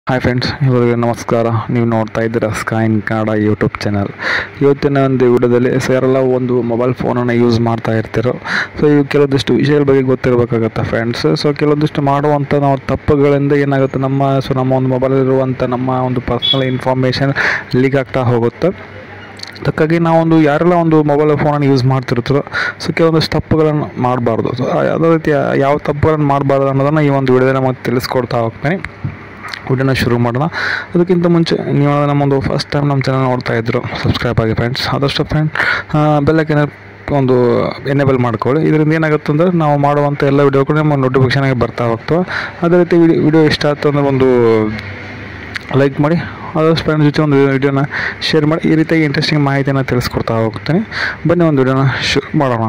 hi friends ಇವರಿಗೆ ನಮಸ್ಕಾರ ನೀವು ನೋಡ್ತಾ ಇದ್ದೀರಾ ಸ್ಕೈನ್ ಕನ್ನಡ ಯೂಟ್ಯೂಬ್ ಚಾನಲ್ ಇವತ್ತಿನ ಒಂದು ವಿಡಿಯೋದಲ್ಲಿ ಸೊ ಯಾರೆಲ್ಲ ಒಂದು ಮೊಬೈಲ್ ಫೋನನ್ನು ಯೂಸ್ ಮಾಡ್ತಾ ಇರ್ತೀರೋ ಸೊ ಇವು ಕೆಲವೊಂದಿಷ್ಟು ವಿಷಯಗಳ ಬಗ್ಗೆ ಗೊತ್ತಿರಬೇಕಾಗತ್ತೆ ಫ್ರೆಂಡ್ಸ್ ಸೊ ಕೆಲವೊಂದಿಷ್ಟು ಮಾಡುವಂಥ ನಾವು ತಪ್ಪುಗಳಿಂದ ಏನಾಗುತ್ತೆ ನಮ್ಮ ಸೊ ನಮ್ಮ ಒಂದು ಮೊಬೈಲಲ್ಲಿರುವಂಥ ನಮ್ಮ ಒಂದು ಪರ್ಸ್ನಲ್ ಇನ್ಫಾರ್ಮೇಷನ್ ಲೀಕ್ ಆಗ್ತಾ ಹೋಗುತ್ತೆ ಅದಕ್ಕಾಗಿ ನಾವೊಂದು ಯಾರೆಲ್ಲ ಒಂದು ಮೊಬೈಲ್ ಫೋನನ್ನು ಯೂಸ್ ಮಾಡ್ತಿರ್ತಾರೋ ಸೊ ಕೆಲವೊಂದಿಷ್ಟು ತಪ್ಪುಗಳನ್ನು ಮಾಡಬಾರ್ದು ಸೊ ಯಾವುದೇ ರೀತಿಯ ಯಾವ ತಪ್ಪುಗಳನ್ನು ಮಾಡಬಾರ್ದು ಅನ್ನೋದನ್ನು ಈ ಒಂದು ವಿಡಿಯೋದಲ್ಲಿ ನಮಗೆ ತಿಳಿಸ್ಕೊಡ್ತಾ ಹೋಗ್ತೀನಿ ವಿಡಿಯೋನ ಶುರು ಮಾಡೋಣ ಅದಕ್ಕಿಂತ ಮುಂಚೆ ನೀವು ನಮ್ಮೊಂದು ಫಸ್ಟ್ ಟೈಮ್ ನಮ್ಮ ಚಾನಲ್ ನೋಡ್ತಾ ಇದ್ರು ಸಬ್ಸ್ಕ್ರೈಬ್ ಆಗಿ ಫ್ರೆಂಡ್ಸ್ ಆದಷ್ಟು ಫ್ರೆಂಡ್ ಬೆಲ್ಲಕ್ಕೆ ಒಂದು ಎನೇಬಲ್ ಮಾಡ್ಕೊಳ್ಳಿ ಇದರಿಂದ ಏನಾಗುತ್ತೆ ಅಂದರೆ ನಾವು ಮಾಡುವಂಥ ಎಲ್ಲ ವಿಡಿಯೋಗಳು ನಿಮ್ಮ ನೋಟಿಫಿಕೇಷನ್ ಆಗಿ ಬರ್ತಾ ಹೋಗ್ತವೆ ಅದೇ ರೀತಿ ವಿಡಿಯೋ ವಿಡಿಯೋ ಇಷ್ಟ ಆಯ್ತು ಅಂದರೆ ಒಂದು ಲೈಕ್ ಮಾಡಿ ಆದಷ್ಟು ಫ್ರೆಂಡ್ಸ್ ಜೊತೆ ಒಂದು ವಿಡಿಯೋನ ಶೇರ್ ಮಾಡಿ ಈ ರೀತಿಯಾಗಿ ಇಂಟ್ರೆಸ್ಟಿಂಗ್ ಮಾಹಿತಿಯನ್ನು ತಿಳಿಸ್ಕೊಡ್ತಾ ಹೋಗ್ತೀನಿ ಬನ್ನಿ ಒಂದು ವಿಡಿಯೋನ ಶುರು ಮಾಡೋಣ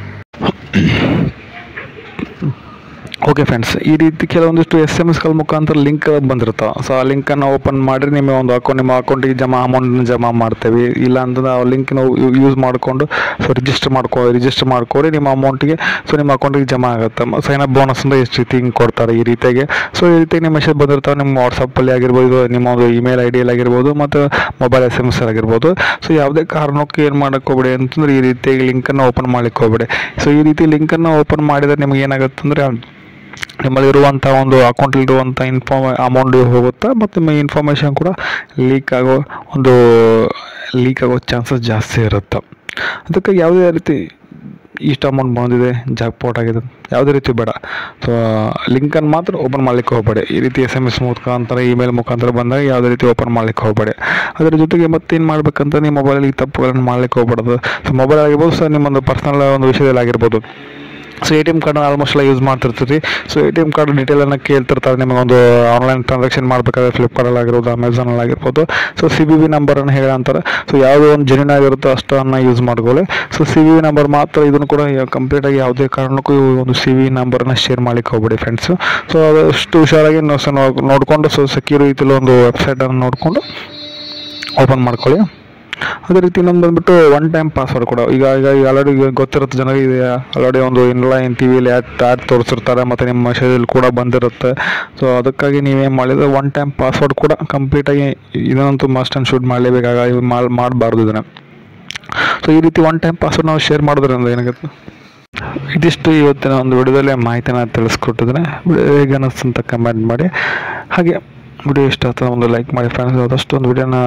ಓಕೆ ಫ್ರೆಂಡ್ಸ್ ಈ ರೀತಿ ಕೆಲವೊಂದಿಷ್ಟು ಎಸ್ ಎಮ್ ಎಸ್ಗಳ ಮುಖಾಂತರ ಲಿಂಕ್ ಬಂದಿರ್ತಾವೆ ಸೊ ಆ ಲಿಂಕನ್ನು ಓಪನ್ ಮಾಡಿ ನಿಮ್ಮ ಒಂದು ಅಕೌಂಟ್ ನಿಮ್ಮ ಅಕೌಂಟಿಗೆ ಜಮಾ ಅಮೌಂಟನ್ನು ಜಮಾ ಮಾಡ್ತೇವೆ ಇಲ್ಲ ಅಂತಂದ್ರೆ ಆ ಲಿಂಕ್ನ ಯೂಸ್ ಮಾಡಿಕೊಂಡು ಸೊ ರಿಜಿಸ್ಟರ್ ಮಾಡ್ಕೊ ರಿಜಿಸ್ಟರ್ ಮಾಡ್ಕೊಡಿ ನಿಮ್ಮ ಅಮೌಂಟಿಗೆ ಸೊ ನಿಮ್ಮ ಅಕೌಂಟಿಗೆ ಜಮಾ ಆಗುತ್ತೆ ಸೈನ್ ಅಪ್ ಬೋನಸ್ ಅಂತ ಎಷ್ಟು ರೀತಿ ಹಿಂಗೆ ಕೊಡ್ತಾರೆ ಈ ರೀತಿಯಾಗಿ ಸೊ ಈ ರೀತಿ ನಿಮ್ಮ ಮೆಸೇಜ್ ಬಂದಿರ್ತಾವೆ ನಿಮ್ಮ ವಾಟ್ಸಪ್ಪಲ್ಲಿ ಆಗಿರ್ಬೋದು ನಿಮ್ಮ ಒಂದು ಇಮೇಲ್ ಐ ಡಿಯಲ್ಲಿ ಆಗಿರ್ಬೋದು ಮತ್ತು ಮೊಬೈಲ್ ಎಸ್ ಎಮ್ ಎಸ್ ಆಗಿರ್ಬೋದು ಸೊ ಯಾವುದೇ ಕಾರಣಕ್ಕೂ ಏನು ಮಾಡೋಕ್ಕೆ ಹೋಗ್ಬೇಡಿ ಅಂತಂದ್ರೆ ಈ ರೀತಿಯಾಗಿ ಲಿಂಕನ್ನು ಓಪನ್ ಮಾಡ್ಲಿಕ್ಕೆ ಹೋಗ್ಬೇಡಿ ಸೊ ಈ ರೀತಿ ಲಿಂಕನ್ನು ಓಪನ್ ಮಾಡಿದರೆ ನಿಮಗೆ ಏನಾಗುತ್ತೆ ಅಂದರೆ ನಿಮ್ಮಲ್ಲಿರುವಂಥ ಒಂದು ಅಕೌಂಟಲ್ಲಿರುವಂಥ ಇನ್ಫಾರ್ಮ್ ಅಮೌಂಟ್ ಹೋಗುತ್ತೆ ಮತ್ತು ನಿಮ್ಮ ಇನ್ಫಾರ್ಮೇಷನ್ ಕೂಡ ಲೀಕ್ ಆಗೋ ಒಂದು ಲೀಕ್ ಆಗೋ ಚಾನ್ಸಸ್ ಜಾಸ್ತಿ ಇರುತ್ತೆ ಅದಕ್ಕೆ ಯಾವುದೇ ರೀತಿ ಇಷ್ಟು ಅಮೌಂಟ್ ಬಂದಿದೆ ಜಾಕ್ಪಾಟ್ ಆಗಿದೆ ಯಾವುದೇ ರೀತಿ ಬೇಡ ಸೊ ಲಿಂಕನ್ನು ಮಾತ್ರ ಓಪನ್ ಮಾಡ್ಲಿಕ್ಕೆ ಹೋಗಬೇಡಿ ಈ ರೀತಿ ಎಸ್ ಎಮ್ ಎಸ್ ಮುಖಾಂತರ ಇಮೇಲ್ ಮುಖಾಂತರ ಬಂದಾಗ ಯಾವುದೇ ರೀತಿ ಓಪನ್ ಮಾಡ್ಲಿಕ್ಕೆ ಹೋಗಬೇಡಿ ಅದರ ಜೊತೆಗೆ ಮತ್ತೇನು ಮಾಡ್ಬೇಕಂತ ನಿಮ್ಮ ಮೊಬೈಲಲ್ಲಿ ತಪ್ಪುಗಳನ್ನು ಮಾಡ್ಲಿಕ್ಕೆ ಹೋಗ್ಬಾರ್ದು ಸೊ ಮೊಬೈಲ್ ಆಗಿರ್ಬೋದು ಸೊ ನಿಮ್ಮೊಂದು ಪರ್ಸನಲ್ ಒಂದು ವಿಷಯದಲ್ಲಿ ಆಗಿರ್ಬೋದು so A T M card almost ಎಲ್ಲ ಯೂಸ್ ಮಾಡ್ತಿರ್ತೀರಿ so A T M card ಡೀಟೇಲನ್ನು ಕೇಳ್ತಿರ್ತಾರೆ ನಿಮಗೊಂದು ಆನ್ಲೈನ್ ಟ್ರಾನ್ಸಾಕ್ಷನ್ ಮಾಡಬೇಕಾದ್ರೆ ಫ್ಲಿಪ್ಕಾರ್ಟಲ್ಲಿ ಆಗಿರ್ಬೋದು ಅಮೆಝಾನಲ್ಲಿ ಆಗಿರ್ಬೋದು ಸೊ ಸಿ ಬಿ ಬಿ ನಂಬರನ್ನು ಹೇಳಿ ಅಂತಾರೆ ಸೊ ಯಾವುದೋ ಒಂದು ಜೆನ್ಯೂನ್ ಆಗಿರುತ್ತೋ ಅಷ್ಟನ್ನು ಯೂಸ್ ಮಾಡ್ಕೊಳ್ಳಿ so C V V number ಮಾತ್ರ ಇದನ್ನು ಕೂಡ ಕಂಪ್ಲೀಟಾಗಿ ಯಾವುದೇ ಕಾರಣಕ್ಕೂ ಈ ಒಂದು ಸಿ ವಿ ನಂಬರನ್ನು ಶೇರ್ ಮಾಡ್ಲಿಕ್ಕೆ ಹೋಗ್ಬೇಡಿ ಫ್ರೆಂಡ್ಸು ಸೊ ಅದಷ್ಟು ಹುಷಾರಾಗಿ ನಾವು ಸೊ ನಾವು ನೋಡಿಕೊಂಡು ಸೊ ಸೆಕ್ಯೂರ್ ರೀತಿಯಲ್ಲಿ ಒಂದು ವೆಬ್ಸೈಟನ್ನು ನೋಡಿಕೊಂಡು ಓಪನ್ ಮಾಡ್ಕೊಳ್ಳಿ ಅದೇ ರೀತಿ ಇನ್ನೊಂದು ಬಂದ್ಬಿಟ್ಟು ಒನ್ ಟೈಮ್ ಪಾಸ್ವರ್ಡ್ ಕೂಡ ಈಗ ಈಗ ಆಲ್ರೆಡಿ ಗೊತ್ತಿರುತ್ತೆ ಜನರಿಗೆ ಆಲ್ರೆಡಿ ಒಂದು ಇನ್ಲೈನ್ ಟಿ ವಿಲಿ ಆ್ಯಡ್ ಆ್ಯಡ್ ತೋರಿಸಿರ್ತಾರೆ ಮತ್ತು ನಿಮ್ಮ ಮೆಸೇಜಲ್ಲಿ ಕೂಡ ಬಂದಿರುತ್ತೆ ಸೊ ಅದಕ್ಕಾಗಿ ನೀವೇನು ಮಾಡಿದರೆ ಒನ್ ಟೈಮ್ ಪಾಸ್ವರ್ಡ್ ಕೂಡ ಕಂಪ್ಲೀಟಾಗಿ ಇದನ್ನಂತೂ ಮಸ್ಟ್ ಆ್ಯಂಡ್ ಶೂಟ್ ಮಾಡಲೇಬೇಕಾಗಿ ಮಾಡಿ ಮಾಡಬಾರ್ದು ಇದನ್ನು ಸೊ ಈ ರೀತಿ ಒನ್ ಟೈಮ್ ಪಾಸ್ವರ್ಡ್ ನಾವು ಶೇರ್ ಮಾಡೋದ್ರಿಂದ ಏನಾಗುತ್ತೆ ಇದಿಷ್ಟು ಇವತ್ತಿನ ಒಂದು ವಿಡಿಯೋದಲ್ಲೇ ಮಾಹಿತಿನ ತಿಳಿಸ್ಕೊಟ್ಟಿದ್ರೆ ವಿಡಿಯೋ ಹೇಗೆ ಅನ್ನಿಸ್ತು ಅಂತ ಕಮೆಂಟ್ ಮಾಡಿ ಹಾಗೆ ವಿಡಿಯೋ ಇಷ್ಟ ಆಗ್ತದೆ ಒಂದು ಲೈಕ್ ಮಾಡಿ ಫ್ರೆಂಡ್ಸ್ ಆದಷ್ಟು ಒಂದು ವಿಡಿಯೋನ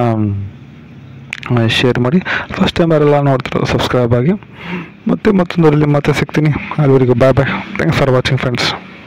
ಶೇರ್ ಮಾಡಿ ಫಸ್ಟ್ ಟೈಮ್ ಯಾರೆಲ್ಲ ನೋಡ್ತಿರೋ ಸಬ್ಸ್ಕ್ರೈಬ್ ಆಗಿ ಮತ್ತೆ ಮತ್ತೊಂದರಲ್ಲಿ ಮತ್ತೆ ಸಿಗ್ತೀನಿ ಅಲ್ಲಿವರೆಗೂ bye bye thanks for watching friends